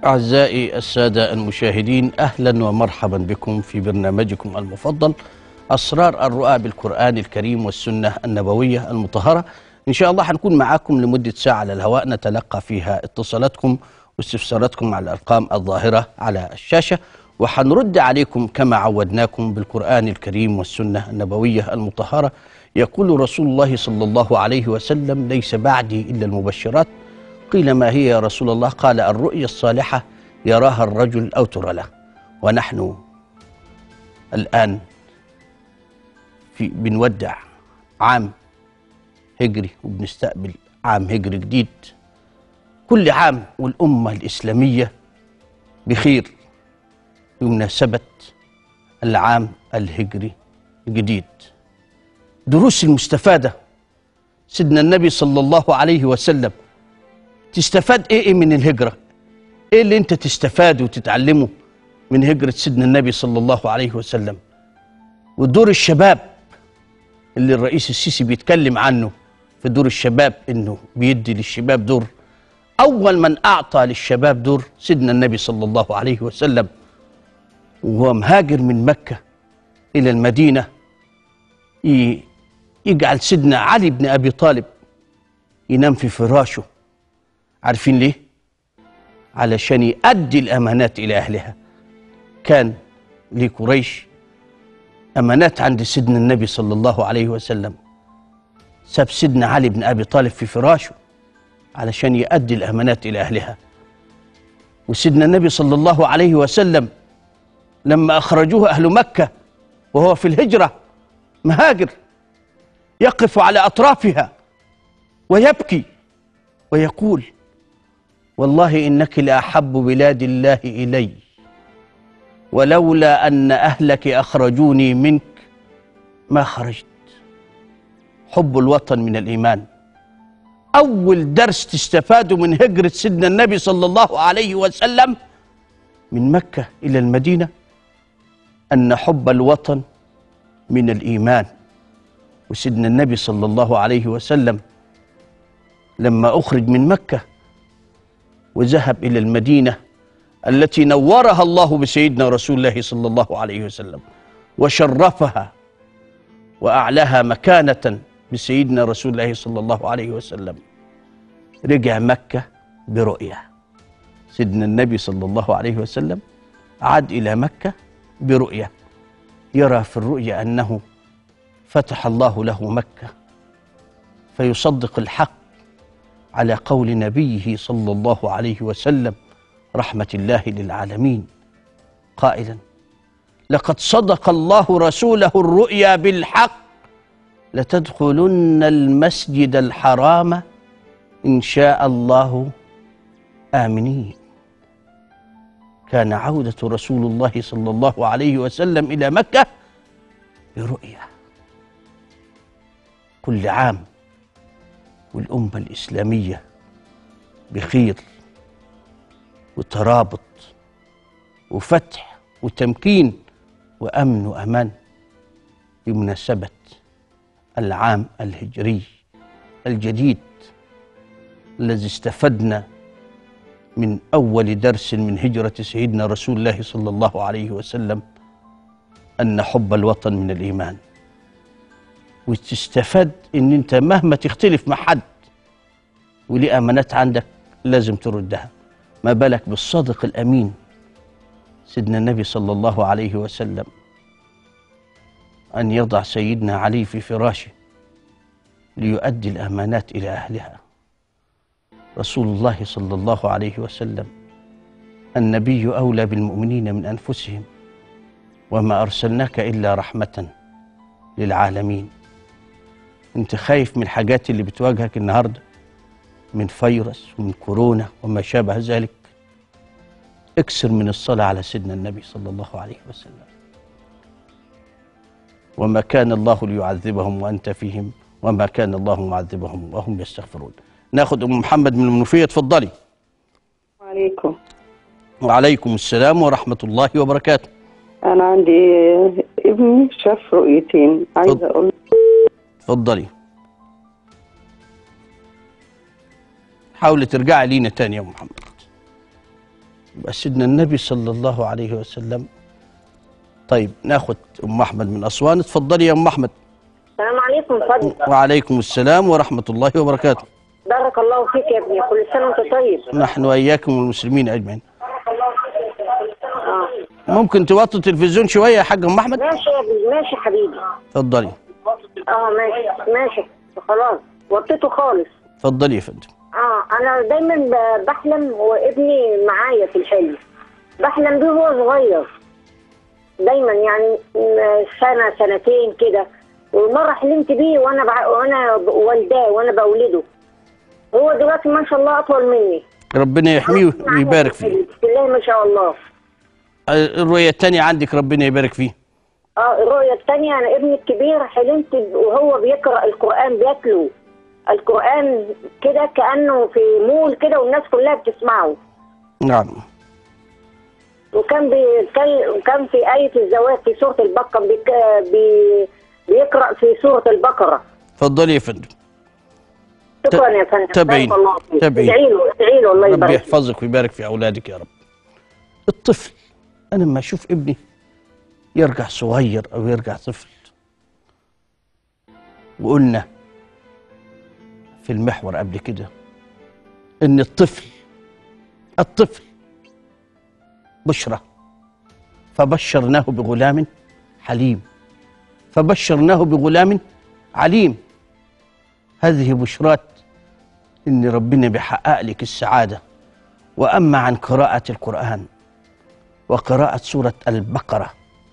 أعزائي السادة المشاهدين أهلا ومرحبا بكم في برنامجكم المفضل أسرار الرؤى بالقرآن الكريم والسنة النبوية المطهرة إن شاء الله هنكون معاكم لمدة ساعة على الهواء نتلقى فيها اتصالاتكم واستفساراتكم على الأرقام الظاهرة على الشاشة وحنرد عليكم كما عودناكم بالقرآن الكريم والسنة النبوية المطهرة يقول رسول الله صلى الله عليه وسلم ليس بعدي إلا المبشرات قيل ما هي يا رسول الله قال الرؤيا الصالحة يراها الرجل أو ترى له ونحن الآن في بنودع عام هجري وبنستقبل عام هجري جديد كل عام والأمة الإسلامية بخير بمناسبة العام الهجري الجديد دروس المستفادة سيدنا النبي صلى الله عليه وسلم تستفاد ايه من الهجرة ايه اللي انت تستفاده وتتعلمه من هجرة سيدنا النبي صلى الله عليه وسلم ودور الشباب اللي الرئيس السيسي بيتكلم عنه في دور الشباب انه بيدي للشباب دور اول من اعطى للشباب دور سيدنا النبي صلى الله عليه وسلم وهو مهاجر من مكة الى المدينة ي- يجعل سيدنا علي بن ابي طالب ينام في فراشه عارفين ليه علشان يؤدي الامانات الى اهلها كان لقريش امانات عند سيدنا النبي صلى الله عليه وسلم ساب سيدنا علي بن ابي طالب في فراشه علشان يؤدي الامانات الى اهلها وسيدنا النبي صلى الله عليه وسلم لما اخرجوه اهل مكه وهو في الهجره مهاجر يقف على اطرافها ويبكي ويقول والله انك لاحب بلاد الله الي ولولا ان اهلك اخرجوني منك ما خرجت حب الوطن من الايمان اول درس تستفاده من هجره سيدنا النبي صلى الله عليه وسلم من مكه الى المدينه ان حب الوطن من الايمان وسيدنا النبي صلى الله عليه وسلم لما اخرج من مكه وذهب الى المدينه التي نورها الله بسيدنا رسول الله صلى الله عليه وسلم وشرفها واعلاها مكانه بسيدنا رسول الله صلى الله عليه وسلم رجع مكه برؤيه سيدنا النبي صلى الله عليه وسلم عاد الى مكه برؤيه يرى في الرؤيا انه فتح الله له مكه فيصدق الحق على قول نبيه صلى الله عليه وسلم رحمه الله للعالمين قائلا لقد صدق الله رسوله الرؤيا بالحق لتدخلن المسجد الحرام ان شاء الله امنين كان عوده رسول الله صلى الله عليه وسلم الى مكه برؤيا كل عام والأمة الإسلامية بخير وترابط وفتح وتمكين وأمن وأمان بمناسبة العام الهجري الجديد الذي استفدنا من أول درس من هجرة سيدنا رسول الله صلى الله عليه وسلم أن حب الوطن من الإيمان وتستفاد ان انت مهما تختلف مع حد وليه امانات عندك لازم تردها ما بالك بالصادق الامين سيدنا النبي صلى الله عليه وسلم ان يضع سيدنا علي في فراشه ليؤدي الامانات الى اهلها رسول الله صلى الله عليه وسلم النبي اولى بالمؤمنين من انفسهم وما ارسلناك الا رحمه للعالمين انت خايف من الحاجات اللي بتواجهك النهارده من فيروس ومن كورونا وما شابه ذلك اكثر من الصلاة على سيدنا النبي صلى الله عليه وسلم وما كان الله ليعذبهم وأنت فيهم وما كان الله معذبهم وهم يستغفرون ناخد أم محمد من المنوفية اتفضلي عليكم وعليكم السلام ورحمة الله وبركاته انا عندي ابني شاف رؤيتين عايزه اتفضل. اقول اتفضلي حاولي ترجعي لينا تاني يا أم محمد يبقى سيدنا النبي صلى الله عليه وسلم طيب ناخد ام احمد من اسوان اتفضلي يا ام احمد السلام عليكم اتفضل وعليكم السلام ورحمه الله وبركاته بارك الله فيك يا ابني كل سنه وانت طيب نحن واياكم والمسلمين اجمعين اه ممكن توطي التلفزيون شويه يا حاج ام احمد ماشي يا ابني ماشي حبيبي اتفضلي اه ماشي ماشي خلاص وطيته خالص اتفضلي يا فندم اه انا دايما ب- بحلم وابني معايا في الحلم بحلم بيه وهو صغير دايما يعني م- سنه سنتين كده ومره حلمت بيه وانا بع... وانا ب- والداه وانا بولده هو دلوقتي ما شاء الله اطول مني ربنا يحميه ويبارك فيه بسم الله ما شاء الله الرؤيه الثانيه عندك ربنا يبارك فيه اه الرؤية الثانية أنا ابني الكبير حلمت ب- وهو بيقرأ القرآن بيتلو القرآن كده كأنه في مول كده والناس كلها بتسمعه نعم وكان بيتكلم وكان في آية الزواج في سورة البقرة بيك... بي... بيقرأ في سورة البقرة اتفضلي يا فندم شكرا يا فندم تابعين. بارك الله فيك. تابعين. ادعي له ادعي له الله ربي يبارك فيك. يحفظك ويبارك في اولادك يا رب الطفل انا لما اشوف ابني يرجع صغير او يرجع طفل وقلنا في المحور قبل كده ان الطفل الطفل بشرى فبشرناه بغلام حليم فبشرناه بغلام عليم هذه بشرات ان ربنا بيحقق لك السعاده واما عن قراءه القران وقراءه سوره البقره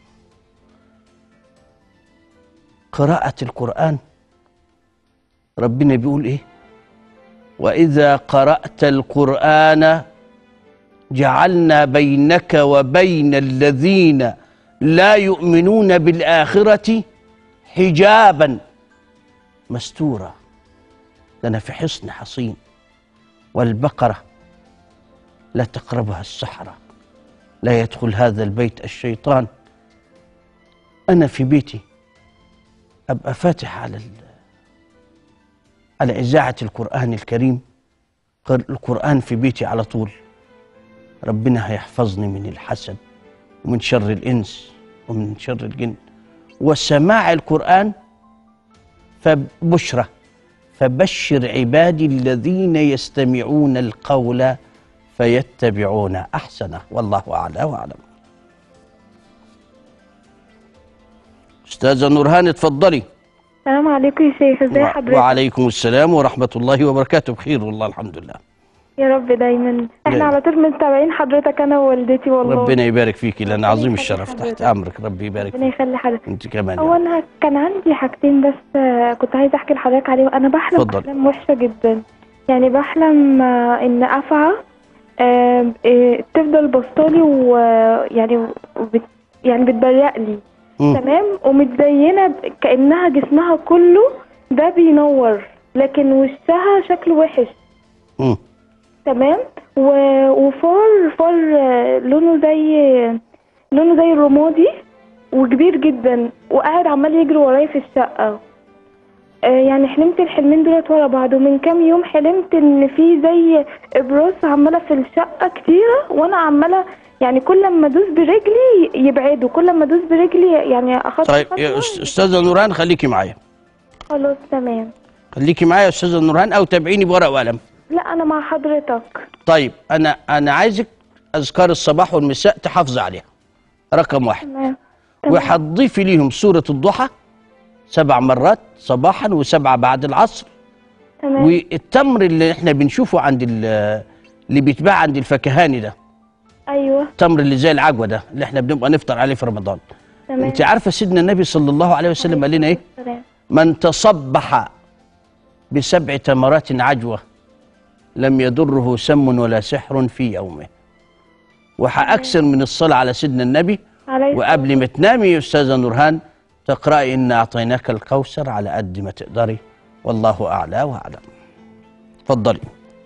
قراءه القران ربنا بيقول ايه واذا قرات القران جعلنا بينك وبين الذين لا يؤمنون بالاخره حجابا مستورا لنا في حصن حصين والبقرة لا تقربها السحرة لا يدخل هذا البيت الشيطان أنا في بيتي أبقى فاتح على ال... على إذاعة القرآن الكريم قر- القرآن في بيتي على طول ربنا هيحفظني من الحسد ومن شر الإنس ومن شر الجن وسماع القرآن فبشرة فبشر عبادي الذين يستمعون القول فيتبعون احسنه والله اعلى واعلم. استاذه نورهان اتفضلي السلام عليكم يا شيخ ازي وع- حضرتك وعليكم السلام ورحمه الله وبركاته بخير والله الحمد لله. يا رب دايما احنا دايما. على طول متابعين حضرتك انا ووالدتي والله ربنا يبارك فيك لان ربنا عظيم يخلي الشرف تحت حضرتك. امرك ربي يبارك ربنا فيك يخلي حضرتك انت كمان يا هو رب. انا كان عندي حاجتين بس آه، كنت عايزه احكي لحضرتك عليهم انا بحلم اتفضل. احلام وحشه جدا يعني بحلم آه، ان افعى آه، آه، تفضل بصالي ويعني وبت يعني بتبرق لي مم. تمام ومتزينه ب- كانها جسمها كله ده بينور لكن وشها شكله وحش مم. تمام و... وفار فار آه، لونه زي لونه زي الرمادي وكبير جدا وقاعد عمال يجري ورايا في الشقة آه، يعني حلمت الحلمين دولت ورا بعض ومن كام يوم حلمت ان في زي ابراز عمالة في الشقة كتيرة وانا عمالة يعني كل ما ادوس برجلي يبعدوا كل ما ادوس برجلي يعني اخد طيب يا أست- استاذه نورهان خليكي معايا خلاص تمام خليكي معايا يا استاذه نورهان او تابعيني بورقه وقلم. لا انا مع حضرتك طيب انا انا عايزك اذكار الصباح والمساء تحافظي عليها. رقم واحد. تمام تمام وهتضيفي ليهم سورة الضحى سبع مرات صباحا وسبعة بعد العصر تمام والتمر اللي احنا بنشوفه عند ال- اللي بيتباع عند الفكهاني ده ايوه التمر اللي زي العجوة ده اللي احنا بنبقى نفطر عليه في رمضان تمام انت عارفة سيدنا النبي صلى الله عليه وسلم قال لنا ايه تمام من تصبح بسبع تمرات عجوة لم يضره سم ولا سحر في يومه وهأكثر من الصلاة على سيدنا النبي عليه وقبل ما تنامي يا استاذه نورهان تقراي ان اعطيناك الكوثر على قد ما تقدري والله اعلى واعلم اتفضلي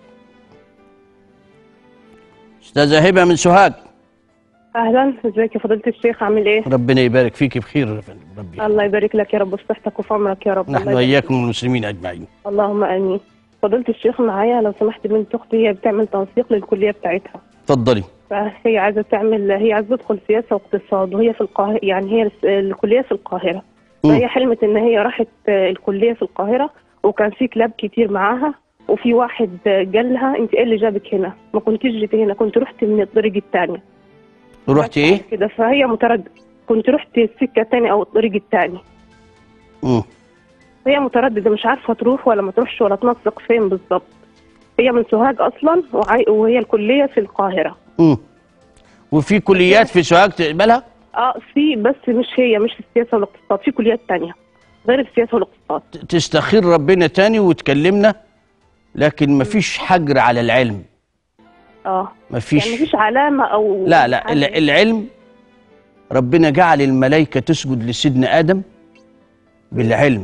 استاذه هبه من سوهاج اهلا ازيك يا فضيله الشيخ عامل ايه ربنا يبارك فيك بخير يا فندم ربي الله يبارك لك يا رب في صحتك وفي عمرك يا رب نحن الله يبارك. واياكم المسلمين اجمعين اللهم امين فضيله الشيخ معايا لو سمحت بنت اختي هي بتعمل تنسيق للكليه بتاعتها اتفضلي فهي عايزة تعمل هي عايزة تدخل سياسة واقتصاد وهي في القاهرة يعني هي الس- الكلية في القاهرة مم. فهي حلمت إن هي راحت آه، الكلية في القاهرة وكان في كلاب كتير معاها وفي واحد آه، قال لها أنت إيه اللي جابك هنا؟ ما كنتيش جيتي هنا كنت رحت من الطريق الثاني رحت ايه كده فهي متردد كنت رحت السكة الثانية أو الطريق الثاني مم. هي مترددة مش عارفة تروح ولا ما تروحش ولا تنسق فين بالظبط هي من سوهاج أصلا وعي... وهي الكلية في القاهرة مم. وفي كليات في سوهاج تقبلها اه في بس مش هي مش السياسة والاقتصاد في كليات تانية غير السياسة والاقتصاد ت- تستخير ربنا تاني وتكلمنا لكن مفيش حجر على العلم اه مفيش يعني مفيش علامة أو لا لا حاجة. الع- العلم ربنا جعل الملائكة تسجد لسيدنا آدم بالعلم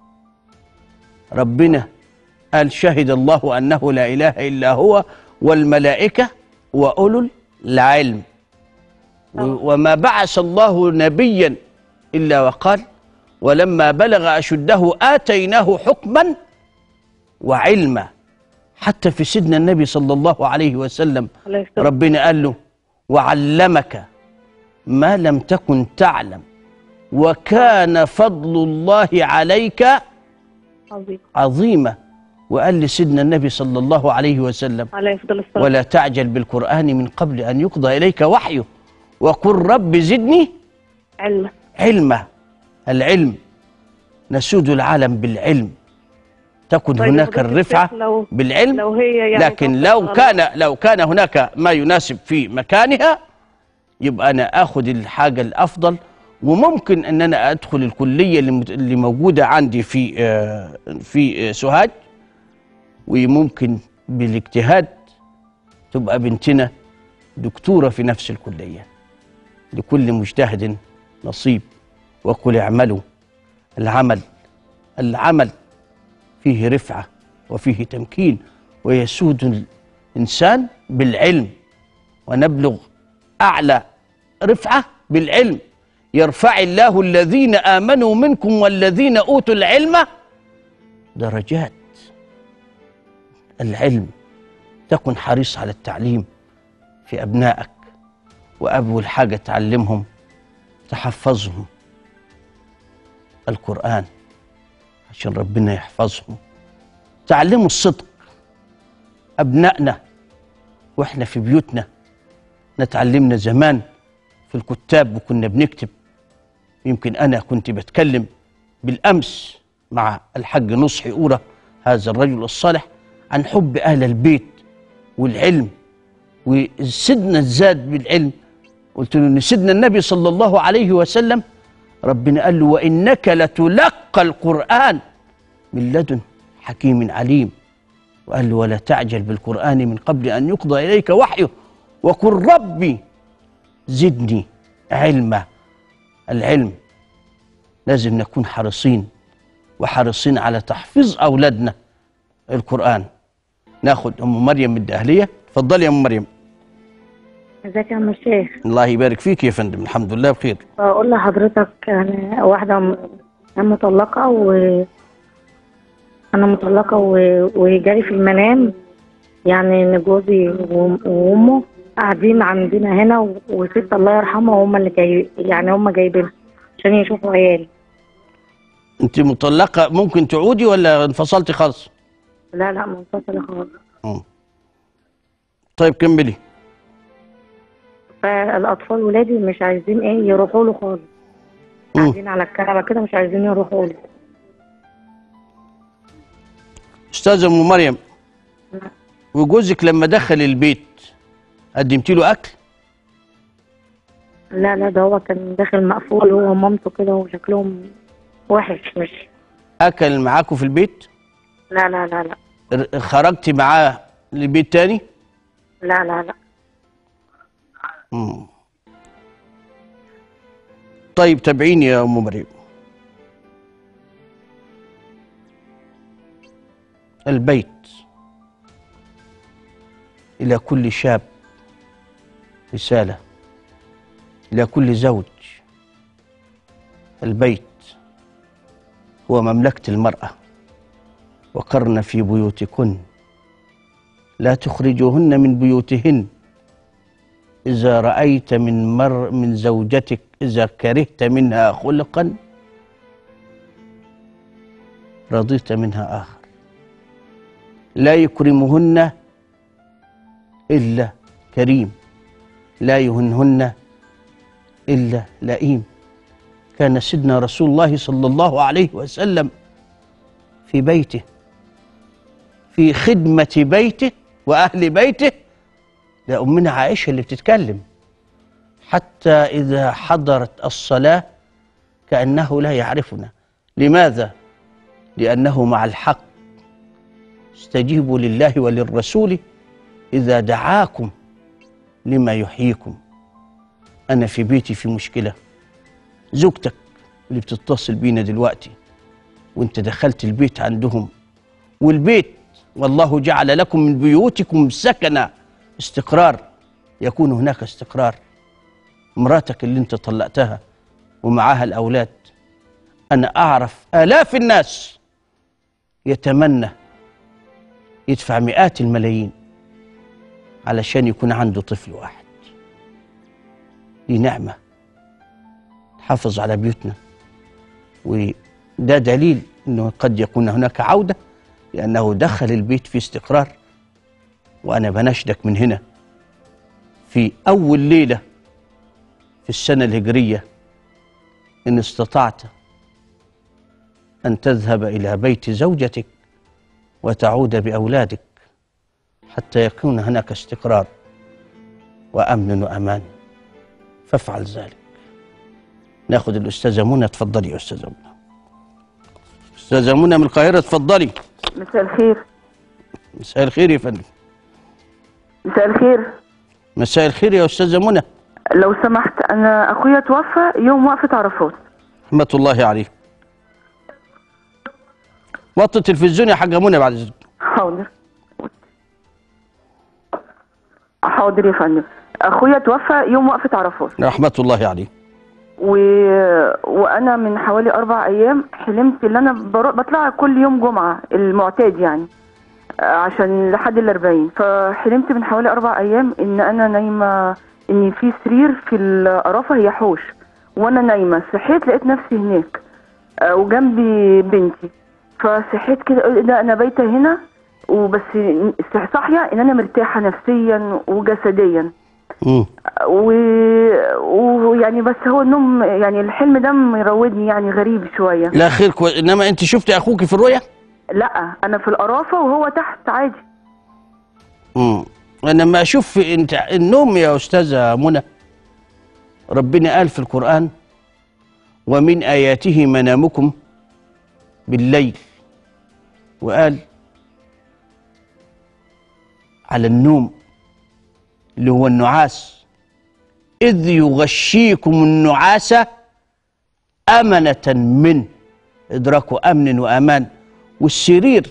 ربنا قال شهد الله أنه لا إله إلا هو والملائكة وأولو العلم و- وما بعث الله نبيا إلا وقال ولما بلغ أشده آتيناه حكما وعلما حتى في سيدنا النبي صلى الله عليه وسلم الله يستر. ربنا قال له وعلمك ما لم تكن تعلم وكان فضل الله عليك عظيم عظيما وقال لسيدنا النبي صلى الله عليه وسلم عليه يفضل الصلاة ولا تعجل بالقرآن من قبل أن يقضى إليك وحيه وقل رب زدني علما علما العلم نسود العالم بالعلم تكن طيب هناك فضيلة الرفعة الشيخ لو بالعلم لو هي يعني لكن توفق لو الله. كان لو كان هناك ما يناسب في مكانها يبقى انا اخذ الحاجه الافضل وممكن ان انا ادخل الكليه اللي مت- اللي موجوده عندي في آه، في آه، سوهاج وممكن بالاجتهاد تبقى بنتنا دكتوره في نفس الكليه لكل مجتهد نصيب وقل اعملوا العمل العمل فيه رفعه وفيه تمكين ويسود الانسان بالعلم ونبلغ اعلى رفعه بالعلم يرفع الله الذين امنوا منكم والذين اوتوا العلم درجات العلم تكن حريص على التعليم في ابنائك واول حاجه تعلمهم تحفظهم القران عشان ربنا يحفظهم تعلموا الصدق أبنائنا وإحنا في بيوتنا نتعلمنا زمان في الكتاب وكنا بنكتب يمكن أنا كنت بتكلم بالأمس مع الحاج نصحي أورا هذا الرجل الصالح عن حب أهل البيت والعلم وسيدنا الزاد بالعلم قلت له إن سيدنا النبي صلى الله عليه وسلم ربنا قال له وإنك لتلقى القرآن من لدن حكيم عليم وقال له ولا تعجل بالقرآن من قبل أن يقضى إليك وحيه وقل ربي زدني علما العلم لازم نكون حريصين وحريصين على تحفيظ أولادنا القرآن ناخد أم مريم من الدهلية اتفضلي يا أم مريم ازيك يا عم الشيخ الله يبارك فيك يا فندم الحمد لله بخير بقول لحضرتك انا واحده م- انا مطلقه و انا مطلقه و... وجالي في المنام يعني ان جوزي و- وامه قاعدين عندنا هنا و... وست الله يرحمها هم اللي جاي يعني هم جايبينها عشان يشوفوا عيالي أنت مطلقة ممكن تعودي ولا انفصلتي خالص لا لا منفصله خالص مم. طيب كملي فالاطفال ولادي مش عايزين ايه يروحوا له خالص مم. قاعدين على الكنبه كده مش عايزين يروحوا له استاذه ام مريم وجوزك لما دخل البيت قدمتي له اكل لا لا ده هو كان داخل مقفول هو ومامته كده وشكلهم وحش مش اكل معاكم في البيت لا لا لا لا ر- خرجتي معاه لبيت تاني لا لا لا مم. طيب تابعيني يا ام مريم البيت الى كل شاب رساله الى كل زوج البيت هو مملكه المراه وقرن في بيوتكن لا تخرجوهن من بيوتهن إذا رأيت من مر من زوجتك إذا كرهت منها خلقا رضيت منها آخر لا يكرمهن إلا كريم لا يهنهن إلا لئيم كان سيدنا رسول الله صلى الله عليه وسلم في بيته في خدمة بيته وأهل بيته ده أمنا عائشة اللي بتتكلم حتى إذا حضرت الصلاة كأنه لا يعرفنا لماذا؟ لأنه مع الحق استجيبوا لله وللرسول إذا دعاكم لما يحييكم أنا في بيتي في مشكلة زوجتك اللي بتتصل بينا دلوقتي وانت دخلت البيت عندهم والبيت والله جعل لكم من بيوتكم سكنا استقرار يكون هناك استقرار مراتك اللي انت طلقتها ومعاها الأولاد أنا أعرف آلاف الناس يتمنى يدفع مئات الملايين علشان يكون عنده طفل واحد دي نعمة تحافظ على بيوتنا وده دليل أنه قد يكون هناك عودة لأنه دخل البيت في استقرار وأنا بناشدك من هنا في أول ليلة في السنة الهجرية إن استطعت أن تذهب إلى بيت زوجتك وتعود بأولادك حتى يكون هناك استقرار وأمن وأمان فافعل ذلك ناخد الأستاذة منى تفضلي يا أستاذة منى أستاذة منى من القاهرة تفضلي مساء الخير مساء الخير يا فندم مساء الخير مساء الخير يا أستاذة منى لو سمحت انا اخويا توفى يوم وقفه عرفات رحمة الله عليه وطي التلفزيون يا حاجة منى بعد إذنك حاضر حاضر يا فندم اخويا توفى يوم وقفه عرفات رحمة الله عليه و... وانا من حوالي اربع ايام حلمت ان انا بروح بطلع كل يوم جمعه المعتاد يعني آه، عشان لحد الاربعين فحلمت من حوالي اربع ايام ان انا نايمه ان في سرير في القرافه هي حوش وانا نايمه صحيت لقيت نفسي هناك آه، وجنبي بنتي فصحيت كده قلت ده انا بايته هنا وبس صاحيه ان انا مرتاحه نفسيا وجسديا مم. و- ويعني بس هو النوم يعني الحلم ده مروضني يعني غريب شويه لا خير كوي... إنما أنت شفتي أخوك في الرؤيا لا انا في القرافه وهو تحت عادي مم. أنا لما أشوف أنت النوم يا أستاذة منى ربنا قال في القرآن ومن آياته منامكم بالليل وقال على النوم اللي هو النعاس إذ يغشيكم النعاس أمنة من إدراكه أمن وأمان والسرير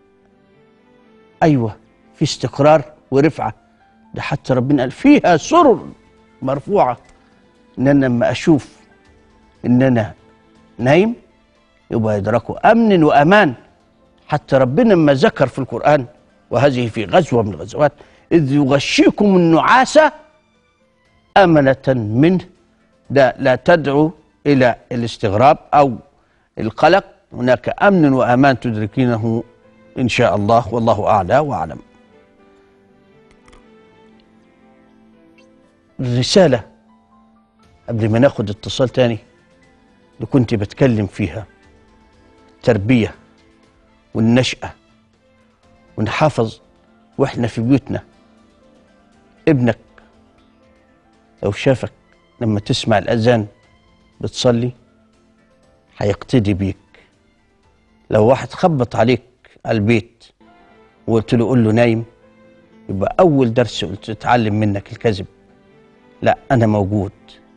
أيوة في استقرار ورفعة ده حتى ربنا قال فيها سرر مرفوعة إن أنا لما أشوف إن أنا نايم يبقى يدركه أمن وأمان حتى ربنا لما ذكر في القرآن وهذه في غزوة من الغزوات إذ يغشيكم النعاس أمنة منه ده لا تدعو إلى الاستغراب أو القلق هناك أمن وأمان تدركينه إن شاء الله والله أعلى وأعلم الرسالة قبل ما ناخد اتصال تاني اللي كنت بتكلم فيها التربية والنشأة ونحافظ واحنا في بيوتنا ابنك لو شافك لما تسمع الأذان بتصلي هيقتدي بيك لو واحد خبط عليك على البيت وقلت له قول له نايم يبقى أول درس قلت اتعلم منك الكذب لا أنا موجود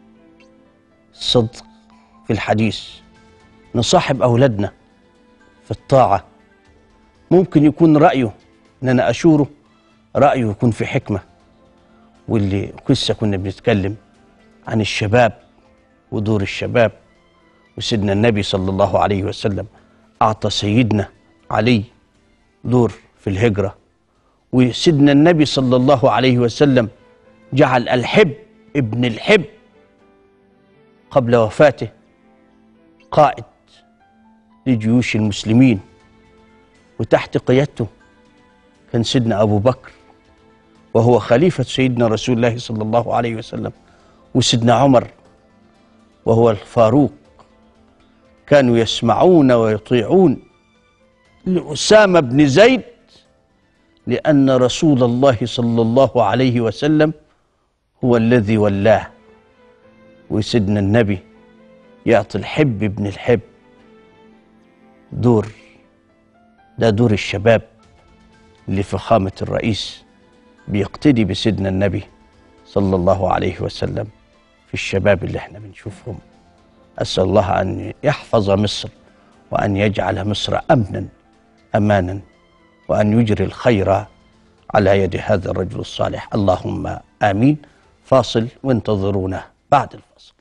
الصدق في الحديث نصاحب أولادنا في الطاعة ممكن يكون رأيه إن أنا أشوره رأيه يكون في حكمة واللي لسه كنا بنتكلم عن الشباب ودور الشباب وسيدنا النبي صلى الله عليه وسلم أعطى سيدنا علي دور في الهجرة وسيدنا النبي صلى الله عليه وسلم جعل الحب ابن الحب قبل وفاته قائد لجيوش المسلمين وتحت قيادته كان سيدنا أبو بكر وهو خليفة سيدنا رسول الله صلى الله عليه وسلم وسيدنا عمر وهو الفاروق كانوا يسمعون ويطيعون لأسامة بن زيد لأن رسول الله صلى الله عليه وسلم هو الذي ولاه وسيدنا النبي يعطي الحب ابن الحب دور ده دور الشباب اللي فخامة الرئيس بيقتدي بسيدنا النبي صلى الله عليه وسلم في الشباب اللي احنا بنشوفهم أسأل الله أن يحفظ مصر وأن يجعل مصر أمنا أمانا وأن يجري الخير على يد هذا الرجل الصالح اللهم آمين فاصل وانتظرونا بعد الفاصل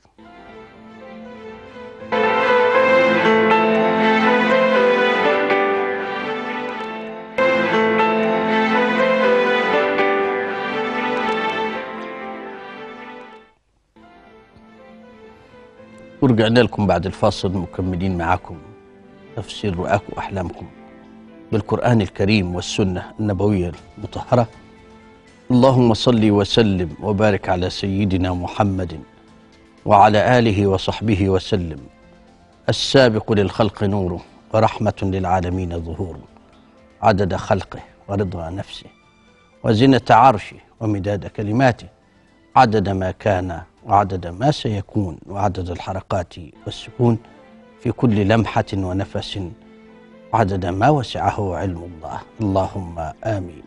ورجعنا لكم بعد الفاصل مكملين معاكم تفسير رؤاكم وأحلامكم بالقرآن الكريم والسنة النبوية المطهرة اللهم صل وسلم وبارك على سيدنا محمد وعلى آله وصحبه وسلم السابق للخلق نوره ورحمة للعالمين ظهوره عدد خلقه ورضا نفسه وزنة عرشه ومداد كلماته عدد ما كان وعدد ما سيكون وعدد الحركات والسكون في كل لمحة ونفس عدد ما وسعه علم الله اللهم آمين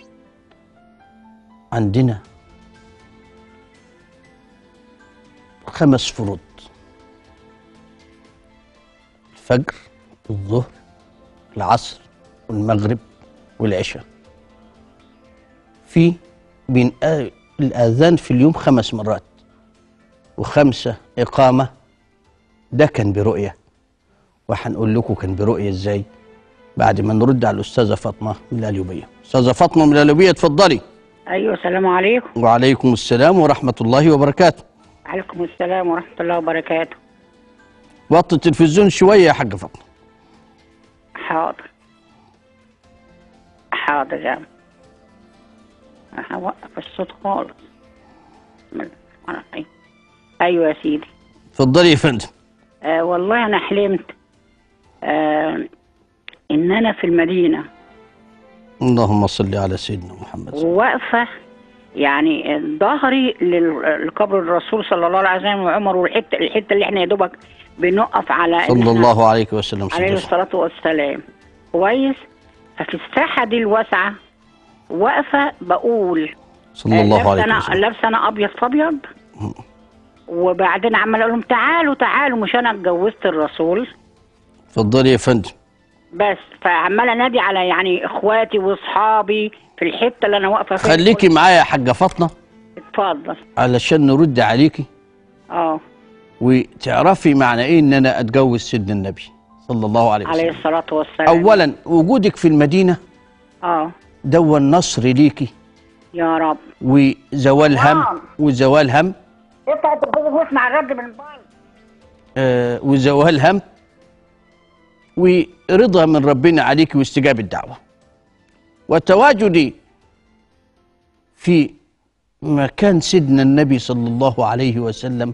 عندنا خمس فروض الفجر الظهر العصر والمغرب والعشاء في بين آ- الآذان في اليوم خمس مرات وخمسة إقامة ده كان برؤية وهنقول لكم كان برؤية إزاي بعد ما نرد على الأستاذة فاطمة من القليوبية أستاذة فاطمة من القليوبية اتفضلي ايوه السلام عليكم وعليكم السلام ورحمة الله وبركاته وعليكم السلام ورحمه الله وبركاته وطي التلفزيون شوية يا حاجة فاطمة حاضر حاضر يا عم. هوقف الصوت خالص بسم الله الرحمن الرحيم. ايوه يا سيدي اتفضلي يا فندم آه والله انا حلمت آه ان انا في المدينه اللهم صل على سيدنا محمد وواقفه يعني ظهري لل- لقبر الرسول صلى الله عليه وسلم وعمر والحته الحته اللي احنا يا دوبك بنقف على صلى إنها- الله عليه وسلم عليه صلى الله الصلاة والسلام كويس ففي الساحة دي الواسعة واقفة بقول صلى الله لابسة عليه أنا وسلم لابسة أنا أبيض في أبيض وبعدين عمال أقول لهم تعالوا تعالوا مش أنا اتجوزت الرسول اتفضلي يا فندم بس فعمال أنادي على يعني إخواتي وأصحابي في الحتة اللي أنا واقفة فيها خليكي معايا يا حاجة فاطمة اتفضل علشان نرد عليكي اه وتعرفي معنى ايه ان انا اتجوز سيدنا النبي صلى الله عليه عليه وسلم الصلاة والسلام اولا وجودك في المدينة اه دوا النصر ليكي يا رب وزوال هم نعم. وزوال هم افتح التلفزيون واسمع الرد من الموبايل آه وزوال هم ورضا من ربنا عليك واستجابة الدعوة وتواجدي في مكان سيدنا النبي صلى الله عليه وسلم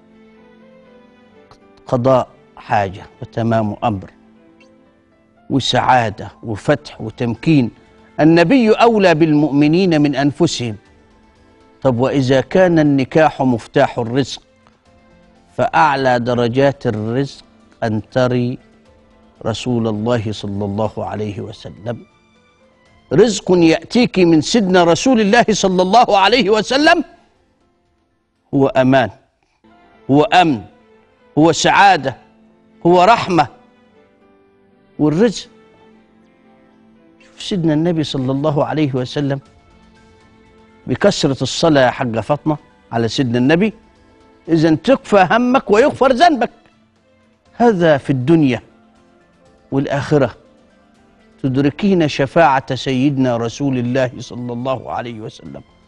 قضاء حاجة وتمام أمر وسعادة وفتح وتمكين النبي أولى بالمؤمنين من أنفسهم طب وإذا كان النكاح مفتاح الرزق فأعلى درجات الرزق أن تري رسول الله صلى الله عليه وسلم رزق يأتيك من سيدنا رسول الله صلى الله عليه وسلم هو أمان هو أمن هو سعادة هو رحمة والرزق شوف سيدنا النبي صلى الله عليه وسلم بكثرة الصلاة يا حاجة فاطمة على سيدنا النبي إذا تكفى همك ويغفر ذنبك هذا في الدنيا والآخرة تدركين شفاعة سيدنا رسول الله صلى الله عليه وسلم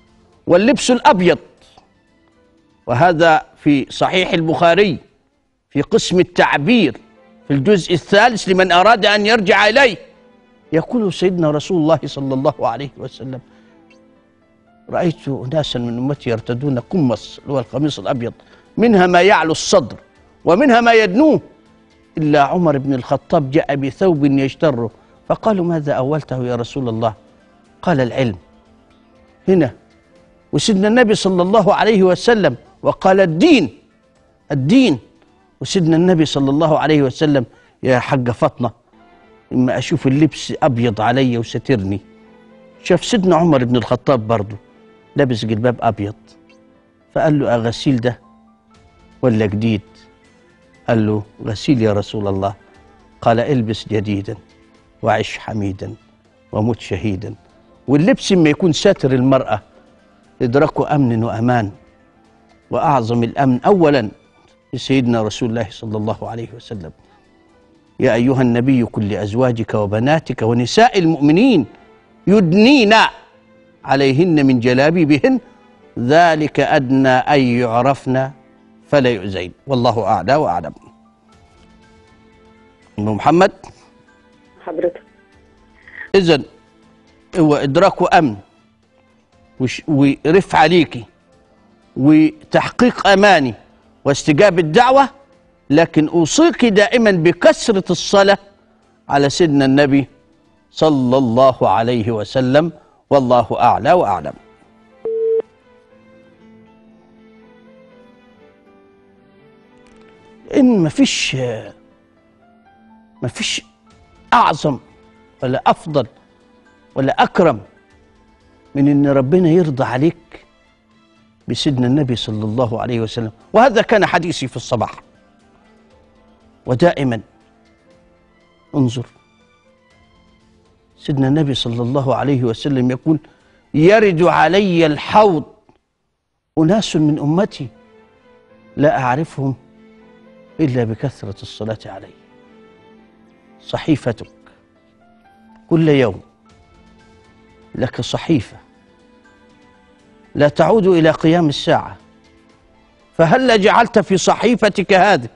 واللبس الأبيض وهذا في صحيح البخاري في قسم التعبير في الجزء الثالث لمن أراد أن يرجع إليه يقول سيدنا رسول الله صلى الله عليه وسلم رأيت أناسا من أمتي يرتدون قمص اللي هو القميص الأبيض منها ما يعلو الصدر ومنها ما يدنوه إلا عمر بن الخطاب جاء بثوب يجتره فقالوا ماذا أولته يا رسول الله قال العلم هنا وسيدنا النبي صلى الله عليه وسلم وقال الدين الدين وسيدنا النبي صلى الله عليه وسلم يا حاجة فاطمة إما أشوف اللبس أبيض علي وسترني شاف سيدنا عمر بن الخطاب برضه لابس جلباب أبيض فقال له أغسيل ده ولا جديد قال له غسيل يا رسول الله قال البس جديدا وعش حميدا ومت شهيدا واللبس ما يكون ساتر المرأة إدراكه أمن وأمان وأعظم الأمن أولا لسيدنا رسول الله صلى الله عليه وسلم يا أيها النبي كل أزواجك وبناتك ونساء المؤمنين يدنين عليهن من جلابيبهن ذلك أدنى أن يعرفن فلا يؤذين والله أعلى وأعلم أم محمد حضرتك إذا هو إدراك أمن وش- ورفعة ليكي وتحقيق أماني واستجابة دعوة لكن أوصيك دائما بكثرة الصلاة على سيدنا النبي صلى الله عليه وسلم والله أعلى وأعلم إن مفيش مفيش أعظم ولا أفضل ولا أكرم من إن ربنا يرضى عليك بسيدنا النبي صلى الله عليه وسلم وهذا كان حديثي في الصباح ودائما انظر سيدنا النبي صلى الله عليه وسلم يقول يرد علي الحوض أناس من أمتي لا أعرفهم إلا بكثرة الصلاة علي صحيفتك كل يوم لك صحيفة لا تعود إلى قيام الساعة فهل جعلت في صحيفتك هذه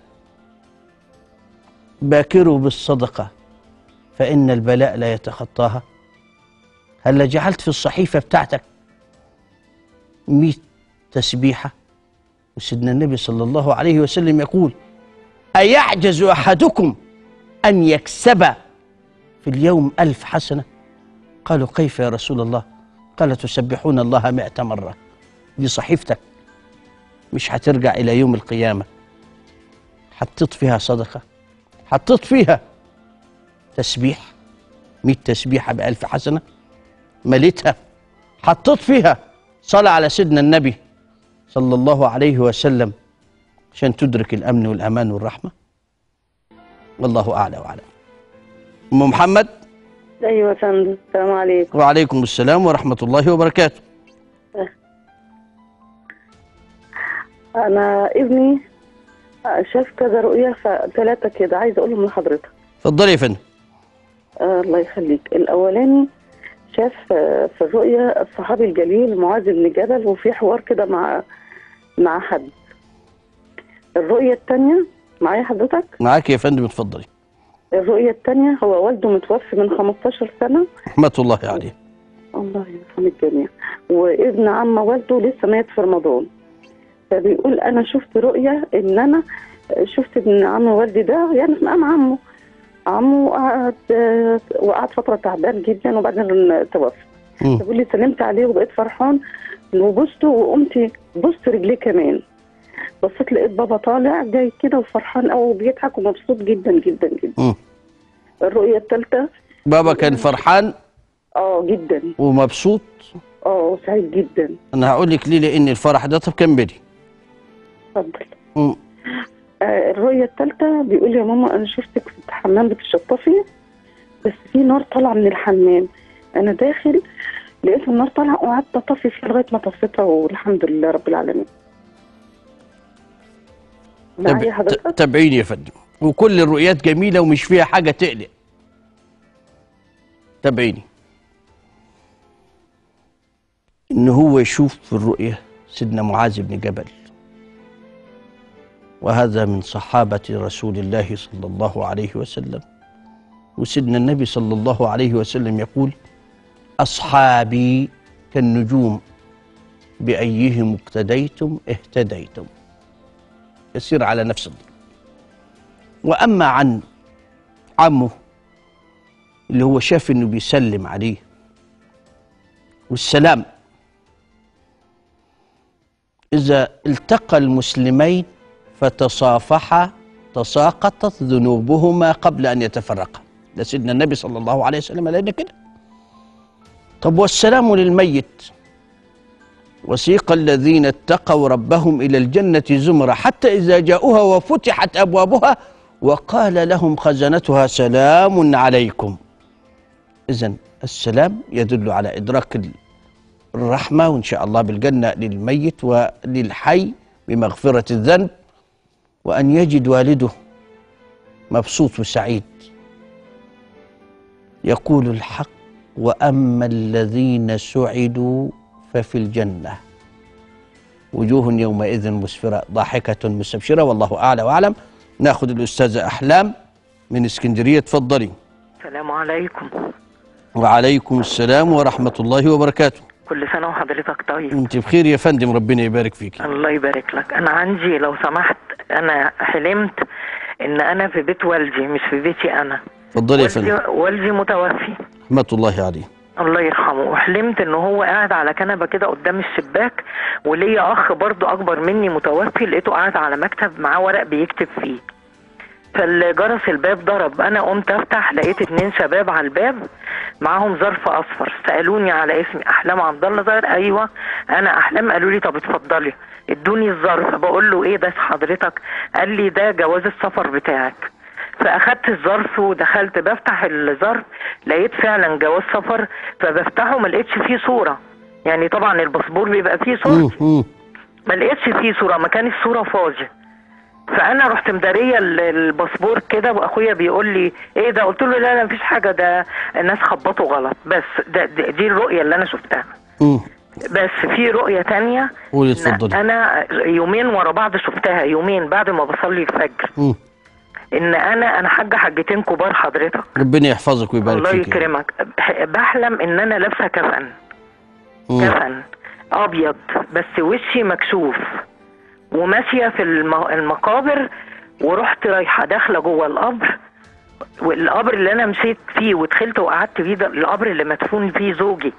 باكروا بالصدقة فإن البلاء لا يتخطاها هل جعلت في الصحيفة بتاعتك مئة تسبيحة وسيدنا النبي صلى الله عليه وسلم يقول أيعجز أحدكم أن يكسب في اليوم ألف حسنة قالوا كيف يا رسول الله قال تسبحون الله مئة مرة دي صحيفتك مش هترجع إلى يوم القيامة حطيت فيها صدقة حطيت فيها تسبيح مئة تسبيحة بألف حسنة مليتها حطيت فيها صلاة على سيدنا النبي صلى الله عليه وسلم عشان تدرك الأمن والأمان والرحمة والله أعلى وأعلم أم محمد ايوه يا فندم السلام عليكم وعليكم السلام ورحمة الله وبركاته انا ابني شاف كذا رؤية ثلاثة كده عايزة اقولهم لحضرتك اتفضلي يا فندم آه الله يخليك الاولاني شاف آه، في الرؤية الصحابي الجليل معاذ بن جبل وفي حوار كده مع مع حد الرؤية الثانية معايا حضرتك معاك يا فندم اتفضلي الرؤية الثانية هو والده متوفي من 15 سنة رحمة الله عليه الله يرحم الجميع وابن عم والده لسه مات في رمضان فبيقول انا شفت رؤية ان انا شفت ابن عم والدي ده يعني في مقام عمه عمه قعد وقعد فترة تعبان جدا وبعدين توفى مم. بيقول لي سلمت عليه وبقيت فرحان وبصته وقمت بصت رجليه كمان بصيت لقيت بابا طالع جاي كده وفرحان قوي وبيضحك ومبسوط جدا جدا جدا مم. الرؤية الثالثة بابا كان فرحان اه جدا ومبسوط اه سعيد جدا انا هقول لك ليه لان الفرح ده طب كملي اتفضل مم. آه، الرؤية الثالثة بيقول لي يا ماما أنا شفتك في الحمام بتشطفي بس في نار طالعة من الحمام أنا داخل لقيت النار طالعة وقعدت أطفي فيها لغاية ما طفيتها والحمد لله رب العالمين معايا تب... حضرتك؟ ت- تابعيني يا فندم وكل الرؤيات جميلة ومش فيها حاجة تقلق تابعيني ان هو يشوف في الرؤية سيدنا معاذ بن جبل وهذا من صحابة رسول الله صلى الله عليه وسلم وسيدنا النبي صلى الله عليه وسلم يقول أصحابي كالنجوم بأيهم اقتديتم اهتديتم يسير على نفس الضرب وأما عن عمه اللي هو شاف انه بيسلم عليه والسلام إذا التقى المسلمين فتصافحا تساقطت ذنوبهما قبل أن يتفرقا ده سيدنا النبي صلى الله عليه وسلم قال كده طب والسلام للميت وسيق الذين اتقوا ربهم إلى الجنة زمرا حتى إذا جاءوها وفتحت أبوابها وقال لهم خزنتها سلام عليكم إذا السلام يدل على إدراك ال- الرحمة وإن شاء الله بالجنة للميت وللحي بمغفرة الذنب وأن يجد والده مبسوط وسعيد يقول الحق وأما الذين سعدوا ففي الجنة وجوه يومئذ مسفرة ضاحكة مستبشرة والله أعلى وأعلم ناخذ الأستاذة أحلام من اسكندرية تفضلي السلام عليكم وعليكم السلام ورحمة الله وبركاته كل سنة وحضرتك طيب انت بخير يا فندم ربنا يبارك فيك الله يبارك لك أنا عندي لو سمحت أنا حلمت إن أنا في بيت والدي مش في بيتي أنا اتفضلي يا والدي, فندم والدي متوفي رحمة الله عليه الله يرحمه وحلمت ان هو قاعد على كنبه كده قدام الشباك وليا اخ برضو اكبر مني متوفي لقيته قاعد على مكتب معاه ورق بيكتب فيه فالجرس الباب ضرب انا قمت افتح لقيت اتنين شباب على الباب معاهم ظرف اصفر سالوني على اسمي احلام عبد الله ظاهر ايوه انا احلام قالوا لي طب اتفضلي ادوني الظرف بقول له ايه ده حضرتك قال لي ده جواز السفر بتاعك فاخدت الظرف ودخلت بفتح الظرف لقيت فعلا جواز سفر فبفتحه ما لقيتش فيه صوره يعني طبعا الباسبور بيبقى فيه صورتي مم، مم. ما لقيتش فيه صوره ما كان الصوره فاضي فانا رحت مداريه ال- الباسبور كده واخويا بيقول لي ايه ده قلت له لا لا مفيش حاجه ده الناس خبطوا غلط بس ده ده- دي الرؤيه اللي انا شفتها مم. بس في رؤيه تانية قولي إن اتفضلي انا يومين ورا بعض شفتها يومين بعد ما بصلي الفجر مم. ان انا انا حاجه حاجتين كبار حضرتك ربنا يحفظك ويبارك الله فيك يا رب. يكرمك بح- بحلم ان انا لابسه كفن مم. كفن ابيض بس وشي مكشوف وماشيه في الم- المقابر ورحت رايحه داخله جوه القبر والقبر اللي انا مشيت فيه ودخلت وقعدت فيه ده القبر اللي مدفون فيه زوجي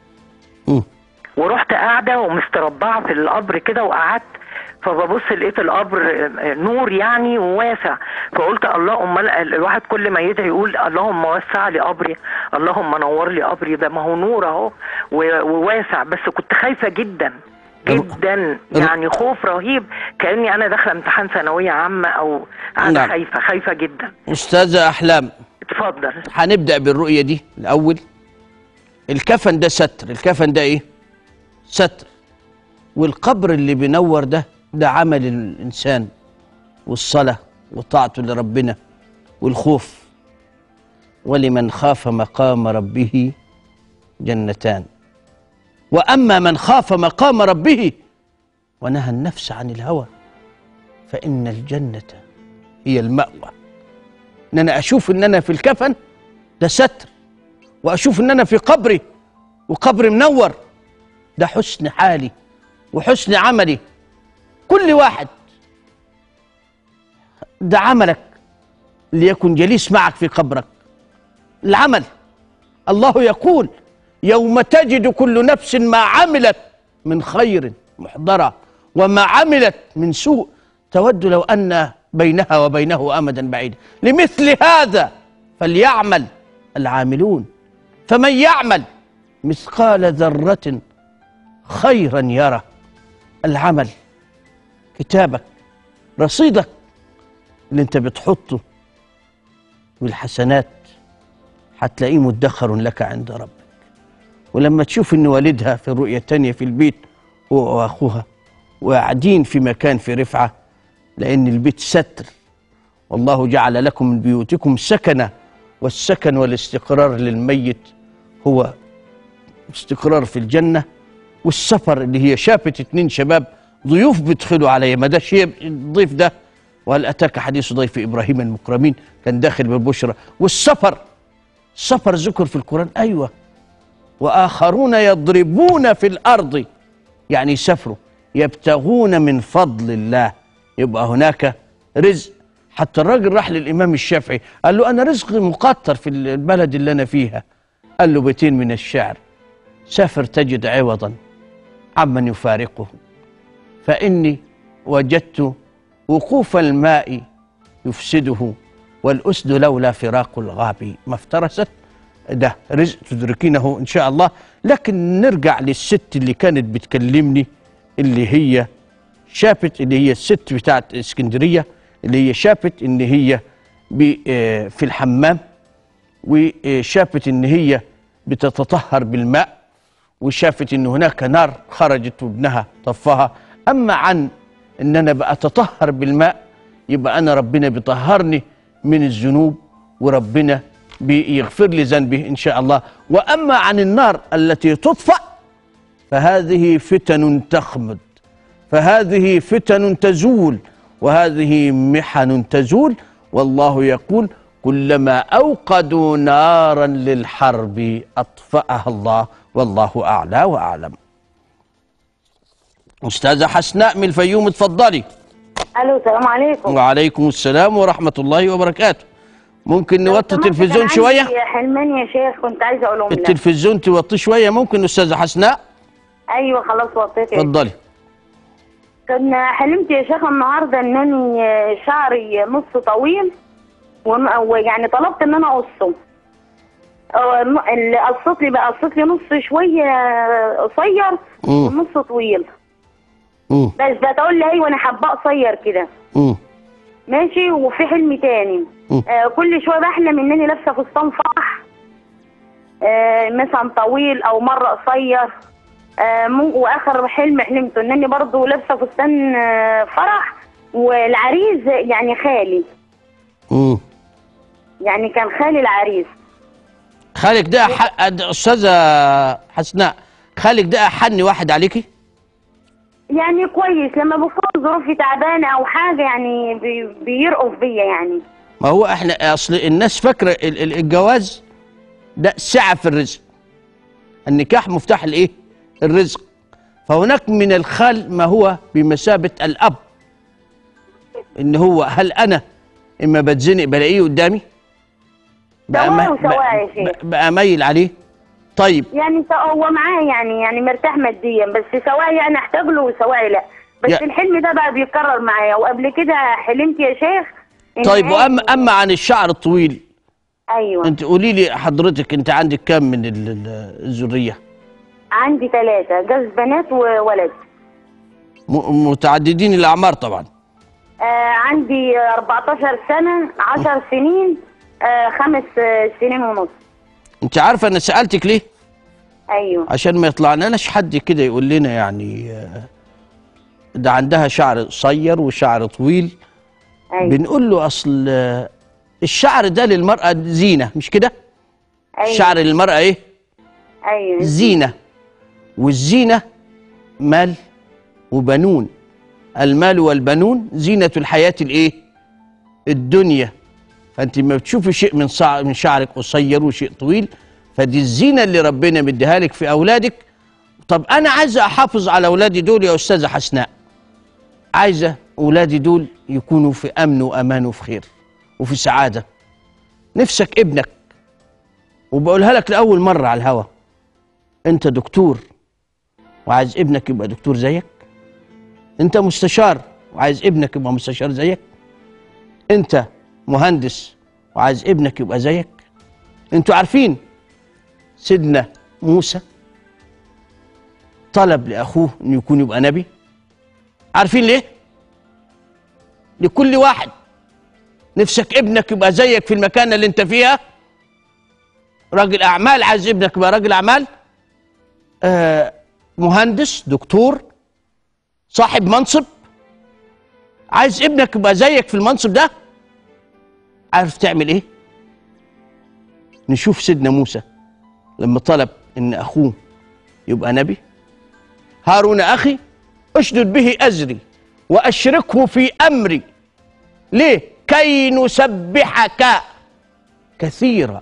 مم. ورحت قاعده ومستربعه في القبر كده وقعدت فببص لقيت القبر نور يعني وواسع فقلت الله امال الواحد كل ما يدعي يقول اللهم وسع لي قبري اللهم نور لي قبري ده ما هو نور اهو و- وواسع بس كنت خايفه جدا جدا يعني خوف رهيب كاني انا داخله امتحان ثانويه عامه او انا نعم. خايفه خايفه جدا أستاذة أحلام اتفضل هنبدأ بالرؤية دي الأول الكفن ده ستر الكفن ده إيه؟ ستر والقبر اللي بينور ده ده عمل الإنسان والصلاة وطاعته لربنا والخوف ولمن خاف مقام ربه جنتان وأما من خاف مقام ربه ونهى النفس عن الهوى فإن الجنة هي المأوى ان انا اشوف ان انا في الكفن ده ستر واشوف ان انا في قبري وقبري منور ده حسن حالي وحسن عملي كل واحد ده عملك ليكن جليس معك في قبرك العمل الله يقول يوم تجد كل نفس ما عملت من خير محضرة وما عملت من سوء تود لو أن بينها وبينه أمدا بعيدا لمثل هذا فليعمل العاملون فمن يعمل مثقال ذرة خيرا يره العمل كتابك رصيدك اللي انت بتحطه بالحسنات هتلاقيه مدخر لك عند ربك ولما تشوف ان والدها في الرؤية التانية في البيت هو واخوها وقاعدين في مكان في رفعة لأن البيت ستر والله جعل لكم من بيوتكم سكنا والسكن والاستقرار للميت هو استقرار في الجنة والسفر اللي هي شافت اتنين شباب ضيوف بيدخلوا عليا ما ده شيء الضيف ده وهل اتاك حديث ضيف ابراهيم المكرمين كان داخل بالبشرى والسفر السفر ذكر في القران ايوه واخرون يضربون في الارض يعني يسافروا يبتغون من فضل الله يبقى هناك رزق حتى الراجل راح للامام الشافعي قال له انا رزقي مقطر في البلد اللي انا فيها قال له بيتين من الشعر سافر تجد عوضا عمن يفارقه فاني وجدت وقوف الماء يفسده والاسد لولا فراق الغاب ما افترست ده رزق تدركينه ان شاء الله لكن نرجع للست اللي كانت بتكلمني اللي هي شافت اللي هي الست بتاعت اسكندريه اللي هي شافت ان هي ب- آه، في الحمام وشافت ان هي بتتطهر بالماء وشافت ان هناك نار خرجت وابنها طفاها اما عن ان انا بقى اتطهر بالماء يبقى انا ربنا بيطهرني من الذنوب وربنا بيغفر لي ذنبي ان شاء الله واما عن النار التي تطفأ فهذه فتن تخمد فهذه فتن تزول وهذه محن تزول والله يقول كلما اوقدوا نارا للحرب اطفاها الله والله اعلى واعلم استاذه حسناء من الفيوم اتفضلي الو السلام عليكم وعليكم السلام ورحمه الله وبركاته ممكن نوطي سمحت، التلفزيون كان شويه عندي حلمان يا شيخ كنت عايزه اقولهم لك التلفزيون توطيه شويه ممكن استاذه حسناء ايوه خلاص وطيت اتفضلي كان حلمت يا شيخ النهارده انني شعري نص طويل ون- ويعني طلبت ان انا اقصه اه، الم- اللي قصت لي بقى قصت لي نص شويه قصير مم. ونص طويل مم. بس بتقول لي ايوه انا حابه قصير كده مم. ماشي وفي حلم تاني مم. آه كل شويه بحلم انني لابسه فستان فرح آه مثلا طويل او مره قصير آه مو- واخر حلم حلمته انني برضو لابسه فستان آه فرح والعريس يعني خالي مم. يعني كان خالي العريس خالك ده ح... أد- استاذه حسناء خالك ده حن واحد عليكي يعني كويس لما بكون ظروفي تعبانه او حاجه يعني بي بيرقف بيا يعني ما هو احنا اصل الناس فاكره ال- ال- الجواز ده سعه في الرزق النكاح مفتاح الايه الرزق فهناك من الخال ما هو بمثابه الاب ان هو هل انا اما بتزنق بلاقيه قدامي بقى سواء ما- وسواء يا بقى- شيخ. بقى مايل عليه طيب يعني سواء هو معاه يعني يعني مرتاح ماديا بس سواء يعني احتاج له وسواء لا بس يا- الحلم ده بقى بيتكرر معايا وقبل كده حلمت يا شيخ إن طيب عادي- واما اما عن الشعر الطويل ايوه انت قولي لي حضرتك انت عندك كام من ال- ال- الذريه عندي ثلاثة جوز بنات وولد م- متعددين الاعمار طبعا آه عندي 14 سنة 10 سنين آه خمس آه، سنين ونص انت عارفه انا سالتك ليه ايوه عشان ما يطلعناش حد كده يقول لنا يعني آه، ده عندها شعر قصير وشعر طويل ايوه بنقول له اصل آه، الشعر ده للمرأة زينة مش كده؟ ايوه الشعر للمرأة ايه؟ ايوه زينة والزينة مال وبنون المال والبنون زينة الحياة الايه؟ الدنيا فانت ما بتشوفي شيء من صع... من شعرك قصير وشيء طويل فدي الزينة اللي ربنا مديها لك في اولادك طب انا عايزه احافظ على اولادي دول يا استاذه حسناء عايزه اولادي دول يكونوا في امن وامان وفي خير وفي سعاده نفسك ابنك وبقولها لك لاول مره على الهوا انت دكتور وعايز ابنك يبقى دكتور زيك انت مستشار وعايز ابنك يبقى مستشار زيك انت مهندس وعايز ابنك يبقى زيك انتوا عارفين سيدنا موسى طلب لاخوه انه يكون يبقى نبي عارفين ليه لكل واحد نفسك ابنك يبقى زيك في المكانه اللي انت فيها راجل اعمال عايز ابنك يبقى راجل اعمال آه مهندس دكتور صاحب منصب عايز ابنك يبقى زيك في المنصب ده عارف تعمل ايه نشوف سيدنا موسى لما طلب ان اخوه يبقى نبي هارون أخي اشدد به أزري وأشركه في أمري ليه كي نسبحك كثيرا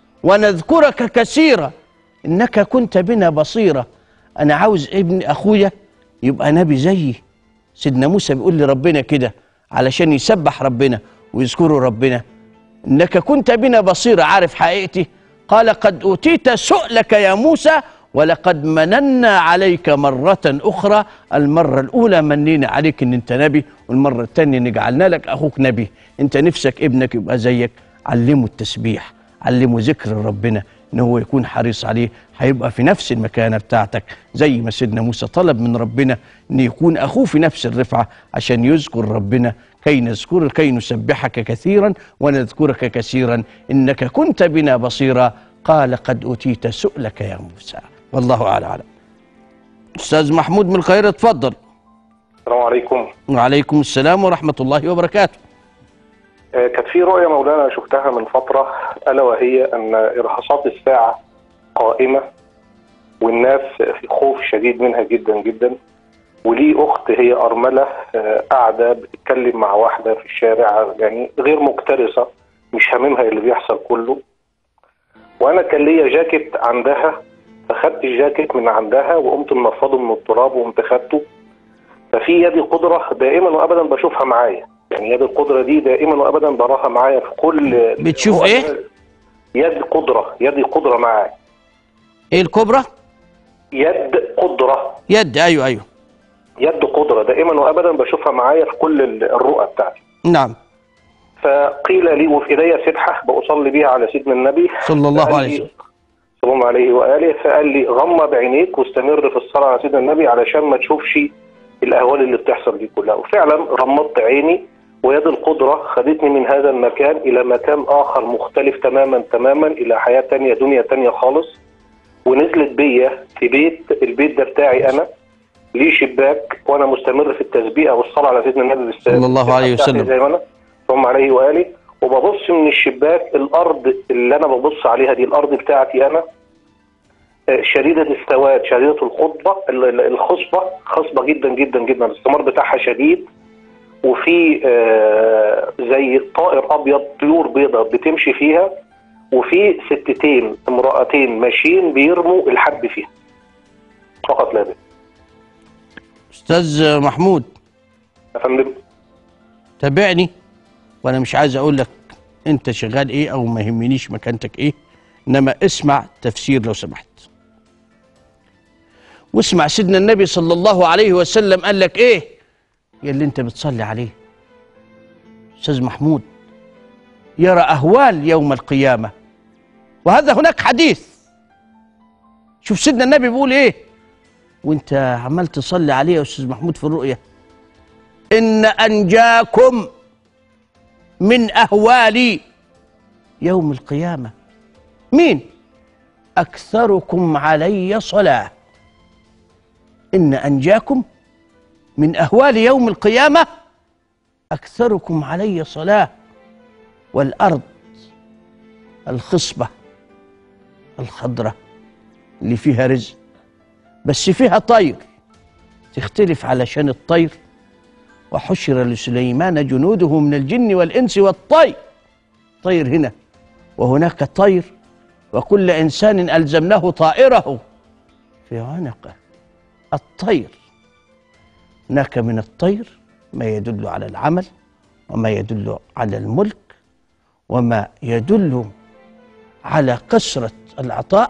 ونذكرك كثيرا إنك كنت بنا بصيرا أنا عاوز ابن أخويا يبقى نبي زيي سيدنا موسى بيقول لربنا كده علشان يسبح ربنا ويذكروا ربنا إنك كنت بنا بصيرا عارف حقيقتي قال قد أوتيت سؤلك يا موسى ولقد مننا عليك مرة أخرى المرة الأولى منينا عليك إن أنت نبي والمرة الثانية إن جعلنا لك أخوك نبي أنت نفسك ابنك يبقى زيك علمه التسبيح علمه ذكر ربنا إن هو يكون حريص عليه هيبقى في نفس المكانة بتاعتك زي ما سيدنا موسى طلب من ربنا إن يكون أخوه في نفس الرفعة عشان يذكر ربنا كي نذكر كي نسبحك كثيرا ونذكرك كثيرا إنك كنت بنا بصيرا قال قد أوتيت سؤلك يا موسى والله أعلى أعلم أستاذ محمود من القاهرة اتفضل السلام عليكم وعليكم السلام ورحمة الله وبركاته آه، كانت في رؤية مولانا شفتها من فترة ألا وهي أن إرهاصات الساعة قائمة والناس في خوف شديد منها جدا جدا ولي أخت هي أرملة آه، قاعدة بتتكلم مع واحدة في الشارع يعني غير مكترثة مش هاممها اللي بيحصل كله وأنا كان ليا جاكيت عندها فخدت الجاكيت من عندها وقمت منفضه من التراب وقمت خدته ففي يدي قدرة دائما وأبدا بشوفها معايا يعني يد القدرة دي دائما وأبدا براها معايا في كل بتشوف هو- إيه؟ يد قدرة يدي قدرة معايا إيه الكبرى؟ يد قدرة يد أيوه أيوه يد قدرة دائما وأبدا بشوفها معايا في كل ال- الرؤى بتاعتي نعم فقيل لي وفي ايديا سبحة بصلي بيها على سيدنا النبي صلى الله فقال عليه لي- وسلم صلى الله عليه وآله فقال لي غمض عينيك واستمر في الصلاة على سيدنا النبي علشان ما تشوفش الأهوال اللي بتحصل دي كلها وفعلا غمضت عيني ويد القدرة خدتني من هذا المكان إلى مكان آخر مختلف تماما تماما إلى حياة تانية دنيا تانية خالص ونزلت بيا في بيت البيت ده بتاعي أنا ليه شباك وأنا مستمر في التسبيح والصلاة على سيدنا النبي بالس- صلى الله عليه بتاعتي وسلم. زي ما أنا صلى الله عليه وآله وببص من الشباك الأرض اللي أنا ببص عليها دي الأرض بتاعتي أنا شديدة السواد شديدة الخطبة ال- ال- الخصبة خصبة جدا جدا جدا الثمار بتاعها شديد وفي آه، زي طائر أبيض طيور بيضاء بتمشي فيها وفي ستتين امرأتين ماشيين بيرموا الحب فيها فقط لا غير أستاذ محمود يا فندم تابعني وأنا مش عايز أقول لك أنت شغال إيه أو ما يهمنيش مكانتك إيه إنما اسمع تفسير لو سمحت واسمع سيدنا النبي صلى الله عليه وسلم قال لك إيه يا اللي أنت بتصلي عليه أستاذ محمود يرى أهوال يوم القيامة وهذا هناك حديث شوف سيدنا النبي بيقول إيه وانت عمال تصلي عليه يا استاذ محمود في الرؤيا ان انجاكم من اهوال يوم القيامه مين اكثركم علي صلاه ان انجاكم من اهوال يوم القيامه اكثركم علي صلاه والارض الخصبه الخضراء اللي فيها رزق بس فيها طير تختلف علشان الطير وحشر لسليمان جنوده من الجن والإنس والطير طير هنا وهناك طير وكل إنسان ألزمناه طائره في عنقه الطير هناك من الطير ما يدل على العمل وما يدل على الملك وما يدل على كثرة العطاء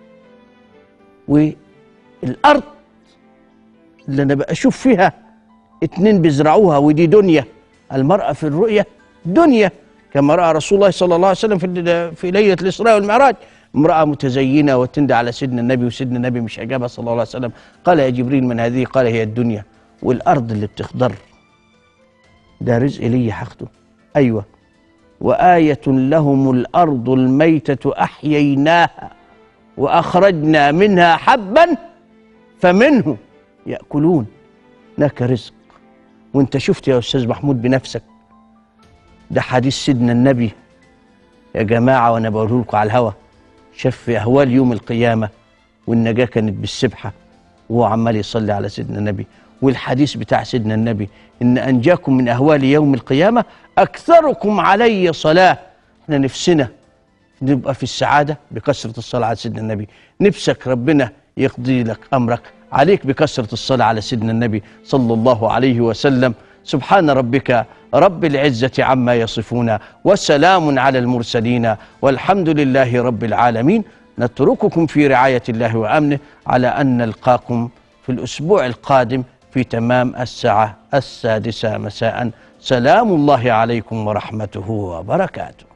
والأرض اللي أنا بقى أشوف فيها اتنين بيزرعوها ودي دنيا المرأة في الرؤية دنيا كما رأى رسول الله صلى الله عليه وسلم في في ليلة الإسراء والمعراج امرأة متزينة وتندى على سيدنا النبي وسيدنا النبي مش أجابها صلى الله عليه وسلم قال يا جبريل من هذه قال هي الدنيا والأرض اللي بتخضر ده رزق لي هاخده أيوة وآية لهم الأرض الميتة أحييناها وأخرجنا منها حبا فمنه يأكلون هناك رزق وانت شفت يا أستاذ محمود بنفسك ده حديث سيدنا النبي يا جماعة وأنا بقوله لكم على الهوا شاف في أهوال يوم القيامة والنجاة كانت بالسبحة وهو عمال يصلي على سيدنا النبي والحديث بتاع سيدنا النبي ان انجاكم من اهوال يوم القيامه اكثركم علي صلاه احنا نفسنا نبقى في السعاده بكثره الصلاه على سيدنا النبي نفسك ربنا يقضي لك امرك عليك بكثره الصلاه على سيدنا النبي صلى الله عليه وسلم سبحان ربك رب العزه عما يصفون وسلام على المرسلين والحمد لله رب العالمين نترككم في رعايه الله وامنه على ان نلقاكم في الاسبوع القادم في تمام الساعه السادسه مساء سلام الله عليكم ورحمته وبركاته